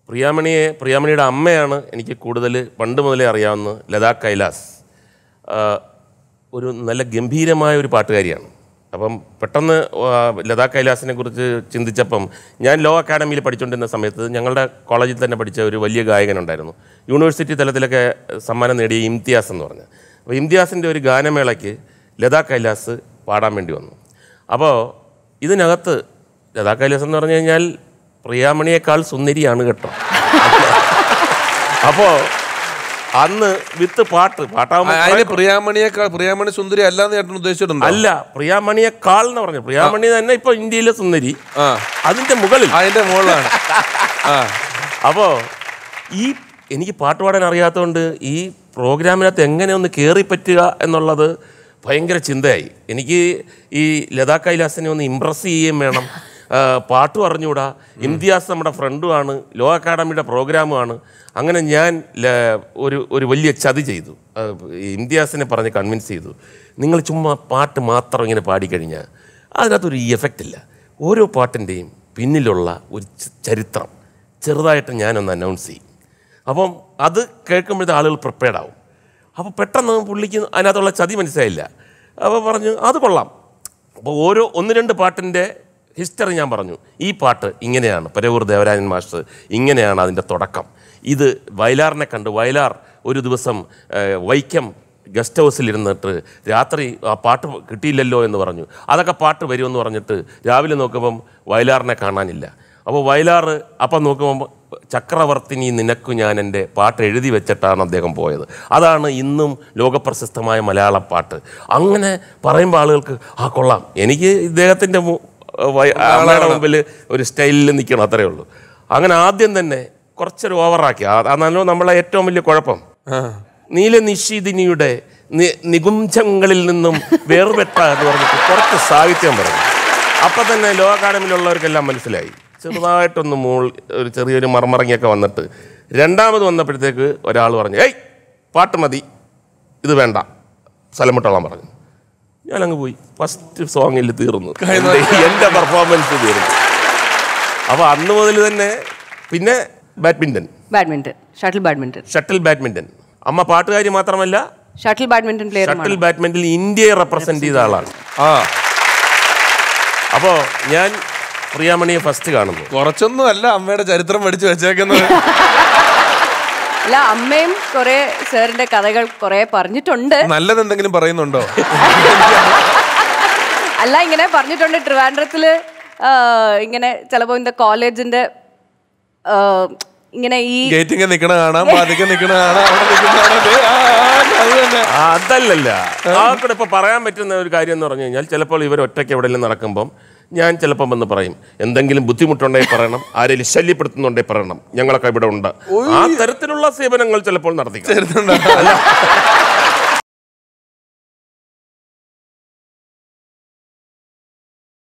പ്രിയാമണിയെ പ്രിയാമണിയുടെ അമ്മയാണ് എനിക്ക് കൂടുതൽ പണ്ട് മുതലേ അറിയാവുന്ന ലതാ കൈലാസ് ആ, ഒരു നല്ല ഗംഭീരമായ ഒരു പാട്ടുകാരിയാണ് അപ്പം പെട്ടെന്ന് ആ, ലതാ കൈലാസിനെ കുറിച്ച് ചിന്തിച്ചപ്പം ഞാൻ ലോ അക്കാഡമിയിൽ പഠിച്ചുകൊണ്ടിരുന്ന സമയത്ത് ഞങ്ങളുടെ കോളേജിൽ തന്നെ പഠിച്ച ഒരു വലിയ ഗായകനുണ്ടായിരുന്നു യൂണിവേഴ്സിറ്റി തലത്തിലൊക്കെ സമ്മാനം നേടിയ ഇംതിയാസ് എന്ന് പറഞ്ഞ് അപ്പോൾ ഇംതിയാസിൻ്റെ ഒരു ഗാനമേളയ്ക്ക് ലതാ കൈലാസ് പാടാൻ വേണ്ടി വന്നു അപ്പോൾ ഇതിനകത്ത് ലതാ കൈലാസ് എന്ന് പറഞ്ഞു കഴിഞ്ഞാൽ പ്രിയാമണിയേക്കാൾ സുന്ദരിയാണ് കേട്ടോ അപ്പോൾ അന്ന് വിത്ത് പാട്ട് പാട്ടാകുമ്പോൾ അതിന് പ്രിയാമണിയേക്കാൾ പ്രിയാമണി സുന്ദരി അല്ലാന്ന് ചേട്ടൻ ഉദ്ദേശിച്ചിട്ടുണ്ടോ അല്ല പ്രിയാമണിയേക്കാൾ എന്ന് പറഞ്ഞു പ്രിയാമണി തന്നെ ഇപ്പൊ ഇന്ത്യയിലെ സുന്ദരി ആ അതിന്റെ മുകളിൽ അതിന്റെ മുകളിലാണ് ആ അപ്പോൾ ഈ എനിക്ക് പാട്ട് പാടാൻ അറിയാത്തതുകൊണ്ട് ഈ പ്രോഗ്രാമിനകത്ത് എങ്ങനെ ഒന്ന് കയറി പറ്റുക എന്നുള്ളത് ഭയങ്കര ചിന്തയായി എനിക്ക് ഈ ലതാ കൈലാസിനെ ഒന്ന് ഇമ്പ്രസ് ചെയ്യുകയും വേണം ആ, പാട്ടും അറിഞ്ഞുകൂടാ ഇംതിയാസ് നമ്മുടെ ഫ്രണ്ടുമാണ് ലോ അക്കാഡമിയുടെ പ്രോഗ്രാമുമാണ് അങ്ങനെ ഞാൻ ല- ഒരു ഒരു വലിയ ചതി ചെയ്തു ആ, ഈ ഇംതിയാസിനെ പറഞ്ഞ് കൺവിൻസ് ചെയ്തു നിങ്ങൾ ചുമ്മാ പാട്ട് മാത്രം ഇങ്ങനെ പാടിക്കഴിഞ്ഞാൽ അതിനകത്തൊരു എഫക്റ്റ് ഇല്ല ഓരോ പാട്ടിൻ്റെയും പിന്നിലുള്ള ഒരു ച- ചരിത്രം ചെറുതായിട്ട് ഞാനൊന്ന് അനൗൺസ് ചെയ്യും അപ്പം അത് കേൾക്കുമ്പോഴത്തെ ആളുകൾ പ്രിപ്പയർഡ് ആവും അപ്പോൾ പെട്ടെന്ന് പുള്ളിക്ക് അതിനകത്തുള്ള ചതി മനസ്സിലായില്ല അപ്പോൾ പറഞ്ഞു അത് കൊള്ളാം അപ്പോൾ ഓരോ ഒന്ന് രണ്ട് പാട്ടിൻ്റെ ഹിസ്റ്ററി ഞാൻ പറഞ്ഞു ഈ പാട്ട് ഇങ്ങനെയാണ് പരവൂർ ദേവരാജൻ മാസ്റ്റർ ഇങ്ങനെയാണ് അതിൻ്റെ തുടക്കം ഇത് വയലാറിനെ കണ്ട് വയലാർ ഒരു ദിവസം ഏഹ്, വൈക്കം ഗസ്റ്റ് ഹൗസിൽ ഇരുന്നിട്ട് രാത്രി ആ പാട്ട് കിട്ടിയില്ലല്ലോ എന്ന് പറഞ്ഞു അതൊക്കെ പാട്ട് വരുമെന്ന് പറഞ്ഞിട്ട് രാവിലെ നോക്കുമ്പം വയലാറിനെ കാണാനില്ല അപ്പോൾ വയലാറ് അപ്പം നോക്കുമ്പോൾ ചക്രവർത്തിനി നിനക്കു ഞാൻ എൻ്റെ പാട്ട് എഴുതി വെച്ചിട്ടാണ് അദ്ദേഹം പോയത് അതാണ് ഇന്നും ലോകപ്രശസ്തമായ മലയാള പാട്ട് അങ്ങനെ പറയുമ്പോൾ ആളുകൾക്ക് ആ കൊള്ളാം എനിക്ക് ഇദ്ദേഹത്തിൻ്റെ മു- വയ- അമ്മയുടെ മുമ്പിൽ ഒരു സ്റ്റൈലിൽ നിൽക്കണം അത്രയേ ഉള്ളൂ അങ്ങനെ ആദ്യം തന്നെ കുറച്ചൊരു ഓവറാക്കി അതാണല്ലോ നമ്മളെ ഏറ്റവും വലിയ കുഴപ്പം ആ. നീലനിശീതിനിയുടെ നി- നികുംജങ്ങളിൽ നിന്നും വേർപെട്ട എന്ന് പറഞ്ഞിട്ട് കുറച്ച് സാഹിത്യം പറഞ്ഞു അപ്പം തന്നെ ലോ അക്കാഡമിയിലുള്ളവർക്കെല്ലാം മനസ്സിലായി ചെറുതായിട്ടൊന്ന് മൂൾ ഒരു ചെറിയൊരു മർമറങ്ങിയൊക്കെ വന്നിട്ട് രണ്ടാമത് വന്നപ്പോഴത്തേക്ക് ഒരാൾ പറഞ്ഞു ഏയ് പാട്ട് മതി ഇത് വേണ്ട സ്ഥലം വിട്ടോളാൻ പറഞ്ഞു ഞാനങ്ങ് പോയി ഫസ്റ്റ് സോങ്ങിൽ തീർന്നു എൻ്റെ- എൻ്റെ പെർഫോമൻസ് തീർന്നു അപ്പോൾ അന്ന് മുതൽ തന്നെ പിന്നെ badminton badminton shuttle badminton shuttle badminton അമ്മ പാട്ടുകാരി മാത്രമല്ല ഷട്ടിൽ ബാഡ്മിന്റൺ പ്ലെയർ ഷട്ടിൽ ബാഡ്മിൻ്റണിൽ ഇന്ത്യയെ റെപ്രസെന്റ് ചെയ്ത ആളാണ് ആ അപ്പോൾ ഞാൻ പ്രിയാമണിയെ ഫസ്റ്റ് കാണുന്നു കുറച്ചൊന്നും അല്ല അമ്മയുടെ ചരിത്രം പഠിച്ചു വെച്ചേക്കുന്നത് അല്ല അമ്മയും കുറെ സാറിന്റെ കഥകൾ കുറെ പറഞ്ഞിട്ടുണ്ട് നല്ലത് എന്തെങ്കിലും പറയുന്നുണ്ടോ അല്ല ഇങ്ങനെ പറഞ്ഞിട്ടുണ്ട് ട്രിവാൻഡ്രത്തില് ആ, ഇങ്ങനെ ചിലപ്പോ இந்த കോളേജിന്റെ ആ, ഇങ്ങനെ ഈ ഗേറ്റിങ് നിക്കണ കാണാം പാതിക്ക് നിക്കണ കാണാം അവിടെ നിക്കണ കാണാം ദേ, ആ, ആ, അത് തന്നെ ആ, അതല്ലല്ല ആർക്കൂടെ ഇപ്പൊ പറയാൻ പറ്റുന്ന ഒരു കാര്യം എന്ന് പറഞ്ഞു കഴിഞ്ഞാൽ ചിലപ്പോൾ ഇവർ ഒറ്റയ്ക്ക് എവിടെയെങ്കിലും നടക്കുമ്പം ഞാൻ ചിലപ്പം വന്ന് പറയും എന്തെങ്കിലും ബുദ്ധിമുട്ടുണ്ടെങ്കിൽ പറയണം ആരെങ്കിലും ശല്യപ്പെടുത്തുന്നുണ്ടെങ്കിൽ പറയണം ഞങ്ങളൊക്കെ ഇവിടെ ഉണ്ട് ആ തരത്തിലുള്ള സേവനങ്ങൾ ചിലപ്പോൾ നടത്തി ചേരുന്നുണ്ടോ?